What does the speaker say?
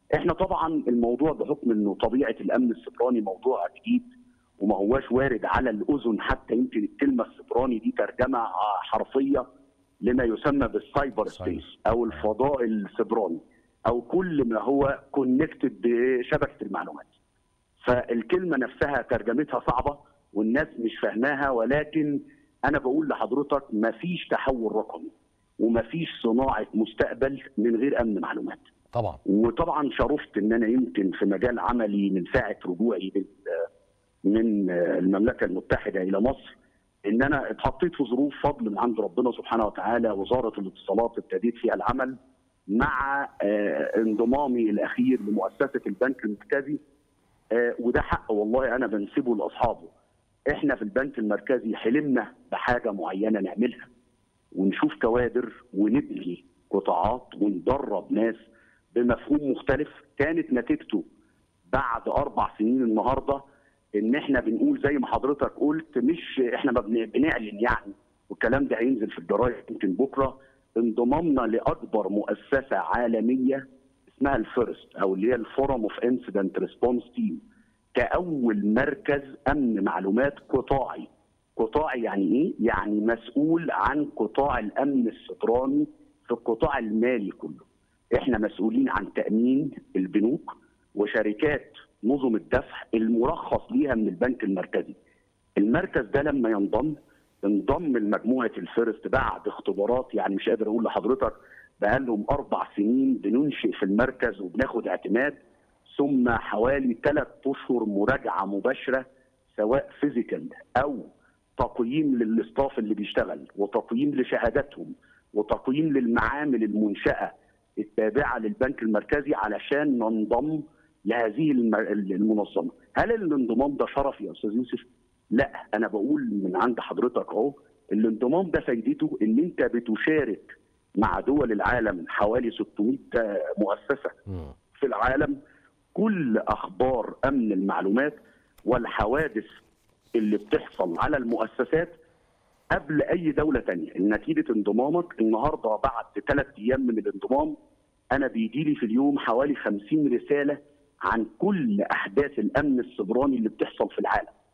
احنا طبعا الموضوع بحكم انه طبيعه الامن السيبراني موضوع جديد وما هواش وارد على الاذن حتى يمكن الكلمه السيبراني دي ترجمه حرفيه لما يسمى بالسايبر سبيس او الفضاء السيبراني او كل ما هو كونكتد بشبكه المعلومات. فالكلمه نفسها ترجمتها صعبه والناس مش فاهماها ولكن انا بقول لحضرتك ما فيش تحول رقمي وما فيش صناعه مستقبل من غير امن معلومات. طبعا وطبعا شرفت ان انا يمكن في مجال عملي من ساعه رجوعي من المملكه المتحده الى مصر ان انا اتحطيت في ظروف فضل من عند ربنا سبحانه وتعالى وزاره الاتصالات ابتديت فيها العمل مع انضمامي الاخير لمؤسسه البنك المركزي وده حق والله انا بنسبه لاصحابه احنا في البنك المركزي حلمنا بحاجه معينه نعملها ونشوف كوادر ونبني قطاعات وندرب ناس بمفهوم مختلف كانت نتيجته بعد اربع سنين النهارده ان احنا بنقول زي ما حضرتك قلت مش احنا ما بنعلن يعني والكلام ده هينزل في الجرايد يمكن بكره انضمامنا لاكبر مؤسسه عالميه اسمها الفيرست او اللي هي الفورم اوف انسيدنت ريسبونس تيم كاول مركز امن معلومات قطاعي قطاعي يعني ايه؟ يعني مسؤول عن قطاع الامن السيبراني في القطاع المالي كله. احنا مسؤولين عن تامين البنوك وشركات نظم الدفع المرخص ليها من البنك المركزي. المركز ده لما ينضم انضم لمجموعه الفيرست بعد اختبارات يعني مش قادر اقول لحضرتك بقالهم اربع سنين بننشئ في المركز وبناخد اعتماد ثم حوالي ثلاث اشهر مراجعه مباشره سواء فيزيكال او تقييم للاستاف اللي بيشتغل وتقييم لشهاداتهم وتقييم للمعامل المنشاه التابعه للبنك المركزي علشان ننضم لهذه المنظمه. هل الانضمام ده شرف يا استاذ يوسف؟ لا انا بقول من عند حضرتك اهو الانضمام ده فايدته ان انت بتشارك مع دول العالم حوالي 600 مؤسسه في العالم كل اخبار امن المعلومات والحوادث اللي بتحصل على المؤسسات قبل اي دوله ثانيه، نتيجه انضمامك النهارده بعد ثلاث ايام من الانضمام انا بيجي لي في اليوم حوالي 50 رساله عن كل احداث الامن السيبراني اللي بتحصل في العالم.